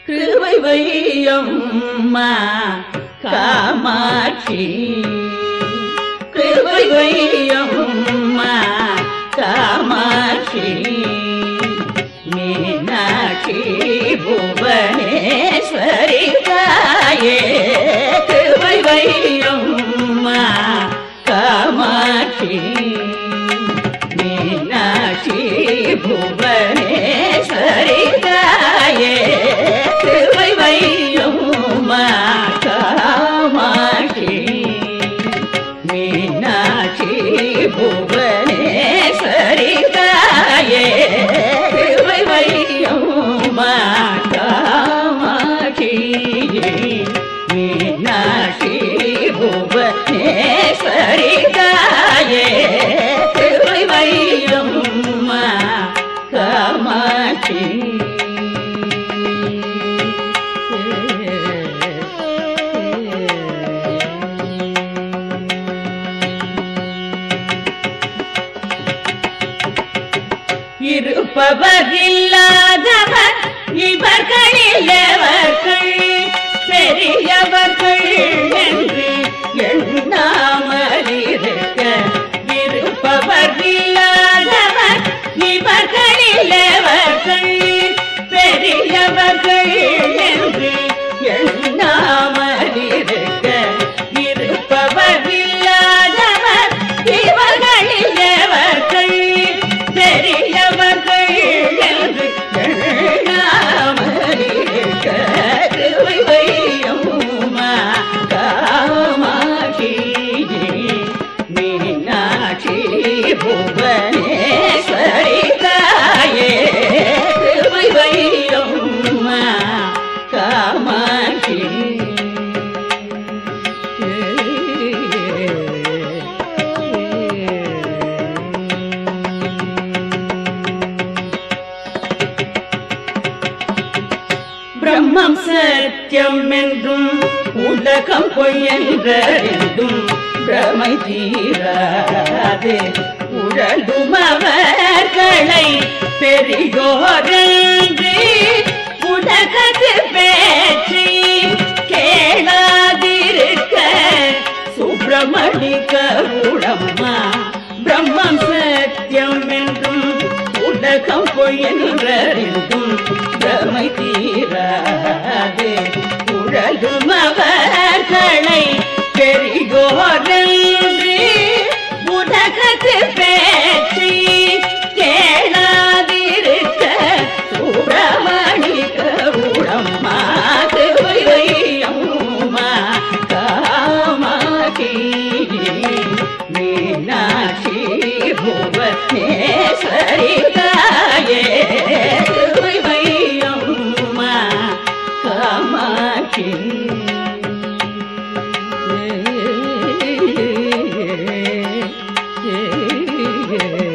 கிருபை வையம்மா காமாட்சி கிருபை வையம்மா காமாட்சி மீனாட்சி புவனேஸ்வரி தாயே கிருபை வையம்மா காமாட்சி மீனாட்சி புவனேஸ்வரி தாயே கிருபை வையம்மா காமாட்சி மீனாட்சி புவனேஸ்வரி தாயே கிருபை வையம்மா காமாட்சி மீனாட்சி புவனேஸ்வரி தாயே கிருபை வையம்மா காமாட்சி இருப்பவர் இல்லாதவர் இவர்களில் எவர்கள் பெரியவர்கள் என்று எண்ணாமல் இருக்க இருப்பவர் இல்லாதவர் இவர்களில் எவர்கள் பெரியவர்கள் என்று எண்ணாமல் இருக்க இருப்பவர் இல்லாதவர் இவர்களில் எவர்கள் பெரியவர்கள் என்று எண்ணாமல் இருக்க கிருபை வையம்மா காமாட்சி மீனாட்சி புவனேஸ்வரி தாயே கிருபை வையம்மா காமாட்சி பிரம்மம் சத்தியம் என்றும் உலகம் பொய்யென்றென்றும் பிரமை தீராது உழலும் அவர்களை பெரியோரென்று உலகத்து பேச்சு கேளாதிருக்க சுப்பிரமணி கருடம்மா பிரம்மம் சத்தியம் என்றும் உலகம் பொய்யென்றறிந்தும் பிரமை தீராது உழலும் அவர்களை பெரியோரென்று உலகத்து பேச்சு கேளாதிருக்க சுப்பிரமணி கருடம்மா திருவையம்மா காமாட்சி மீனாட்சி புவனேஸ்வரி தாயே திருவையம்மா காமாட்சி ஏ